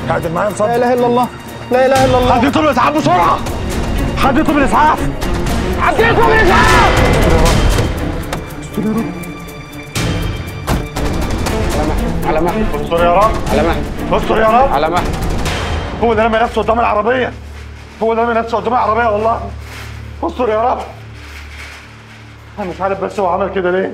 اعدل معايا لا اتفضل اله الا الله لا اله الا الله حد يطلب الاسعاف بسرعه حد يطلب الاسعاف حد يطلب الاسعاف على مهل استر يا رب على مهل استر يا رب على مهل هو اللي رمى نفسه قدام العربيه هو اللي رمى نفسه قدام العربيه والله استر يا رب انا مش عارف بس هو عمل كده ليه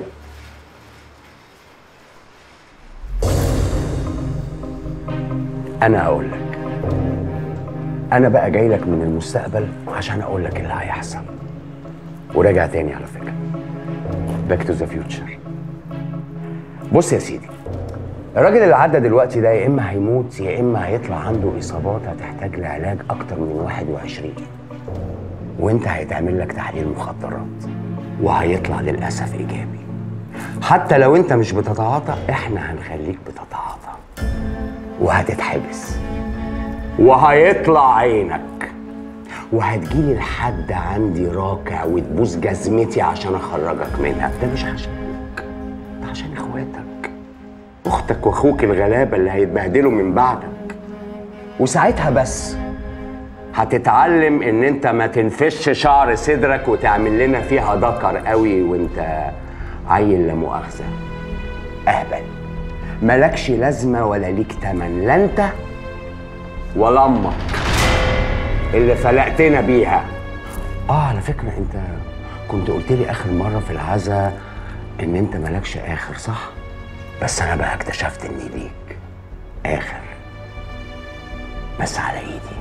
انا هقول لك انا بقى جاي لك من المستقبل عشان اقول لك اللي هيحصل وراجع تاني على فكره باك تو ذا فيوتشر بص يا سيدي الراجل اللي عدى دلوقتي ده يا اما هيموت يا اما هيطلع عنده اصابات هتحتاج لعلاج اكتر من 21 وانت هيتعمل لك تحليل مخدرات وهيطلع للاسف ايجابي حتى لو انت مش بتتعاطى احنا هنخليك بتتعاطى وهتتحبس وهيطلع عينك وهتجيلي لحد عندي راكع وتبوس جزمتي عشان اخرجك منها ده مش عشانك ده عشان اخواتك اختك واخوك الغلابه اللي هيتبهدلوا من بعدك وساعتها بس هتتعلم ان انت ما تنفش شعر صدرك وتعمل لنا فيها ذكر قوي وانت عيل لا مؤاخذه اهبل ملكش لازمه ولا ليك تمن لا انت ولا امك اللي فلقتنا بيها اه على فكره انت كنت قلت لي اخر مره في العزا ان انت مالكش اخر صح بس انا بقى اكتشفت اني ليك اخر بس على ايدي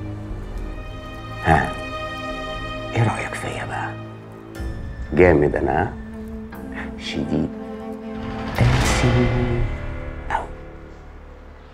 ها ايه رايك فيا بقى جامد انا ها؟ شديد قاسي